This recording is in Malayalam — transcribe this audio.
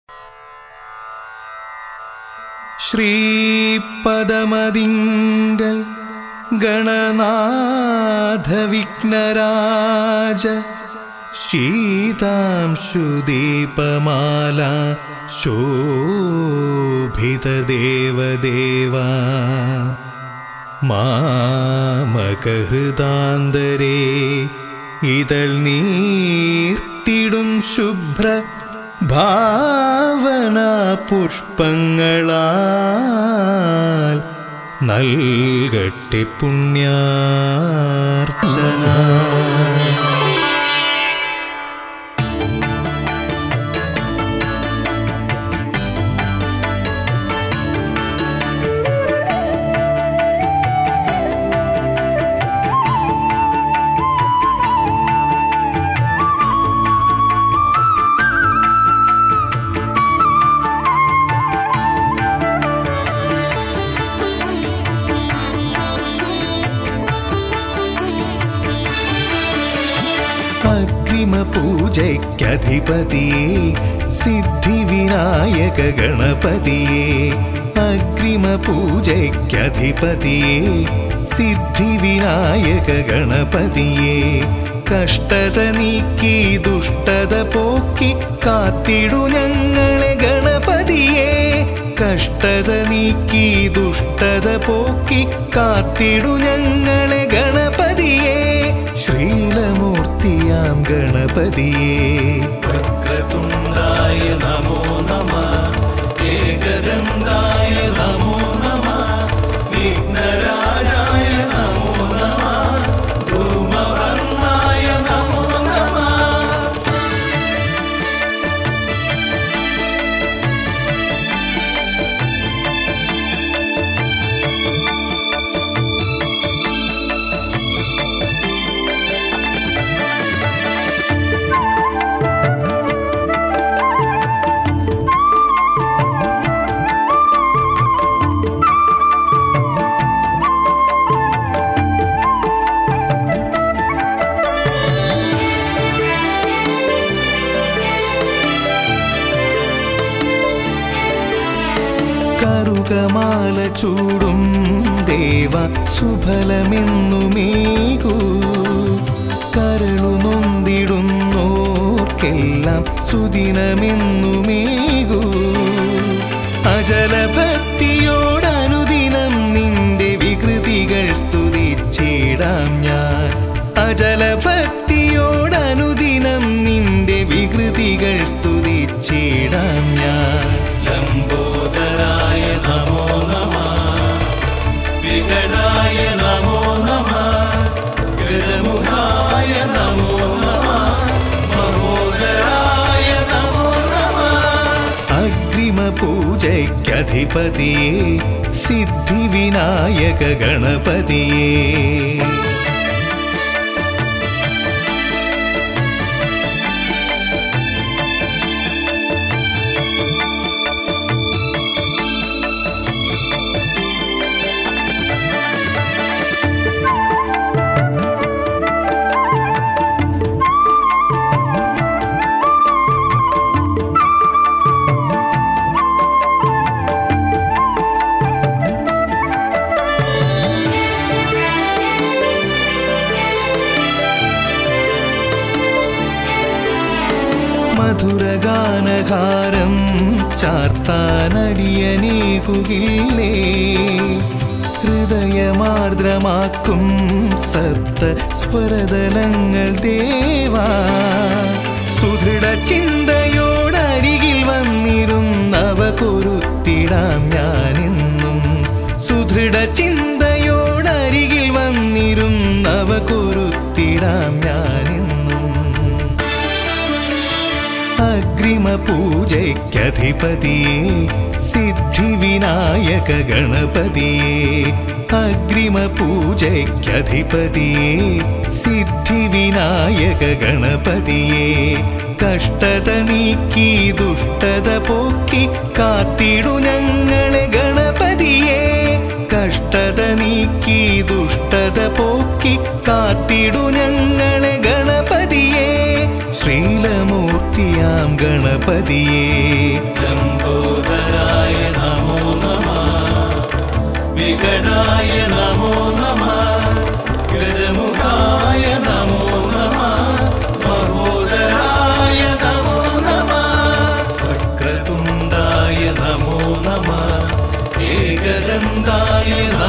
ശ്രീപദമതിങ്കൽ ഗണനാഥവിഘ്നരാജ ശീതാംശുദീപമാല ശോഭിതദേവദേവാ മാമകഹൃദാന്തരേ ഇതൾ നീർത്തിടും ശുഭ്ര ഭാവന പുഷ്പങ്ങളാൽ നൽകട്ടെ പുണ്യാർച്ചന അഗ്രിമ പൂജയ്ക്കധിപതിയെ സിദ്ധിവിനായക ഗണപതിയെ അഗ്രിമ പൂജയ്ക്കധിപതിയെ സിദ്ധിവിനായക ഗണപതിയെ കഷ്ടത നീക്കി ദുഷ്ടത പോക്കി കാത്തിടു ഞങ്ങളെ ഗണപതിയെ കഷ്ടത നീക്കി ദുഷ്ടത പോക്കി കാത്തിടു ഞങ്ങളെ ഗണപതിയെ ശ്രീലമൂർത്തിയാം ഗണപതിയെ വക്രതുണ്ടായ നമോ നമ ഏകദന്തായ നമോ നമ വിഘ്നരാജായ നമോ നമ ധൂമവർണ്ണായ നമോ നമ കറുകമാല ചൂടും ദേവ സുഫലമെന്നുമേകൂ കരളു നൊന്തിടുന്നോർക്കെല്ലാം സുദിനമെന്നുമേകൂ അജലഭക്തിയോടനുദിനം നിന്റെ വികൃതികൾ സ്തുതിച്ചിടാം ഞാൻ അജലഭക്തിയോടനുദിനം നിന്റെ വികൃതികൾ സ്തുതിച്ചിടാം ഞാൻ ലംബോദരായ നമോ നമ വികടായ നമോ നമ ഗജമുഖായ നമോ നമ മഹോദരായ നമോ നമ അഗ്രിമ പൂജയ്ക്കധിപതിയെ സിദ്ധിവിനായക ഗണപതിയേ മധുരഗാനഹാരം ചാർത്താനടിയനേകുകില്ലേ ഹൃദയമാർദ്രമാക്കും സപ്ത സ്വരതലങ്ങൾ ദേവാ സുദൃഢ ചിന്തയോടരികിൽ വന്നിരുന്നവ കൊരുത്തിടാം ഞാനെന്നും സുദൃഢ ചിന്തയോടരികിൽ വന്നിരുന്നവ കൊരുത്തിടാം ഞാനെന്നും അഗ്രിമ പൂജയ്ക്കധിപതിയെ സിദ്ധിവിനായക ഗണപതിയെ അഗ്രിമ പൂജയ്ക്കധിപതിയെ സിദ്ധിവിനായക ഗണപതിയെ കഷ്ടത നീക്കി ദുഷ്ടത പോക്കി കാത്തിടു ഞങ്ങളെ ഗണപതിയെ കഷ്ടത നീക്കി ദുഷ്ടത പോക്കി കാത്തിടു ഞങ്ങളെ ഗണപതിയെ ശ്രീലമൂർത്തിയാം ഗണപതിയെ ആനന്ദായ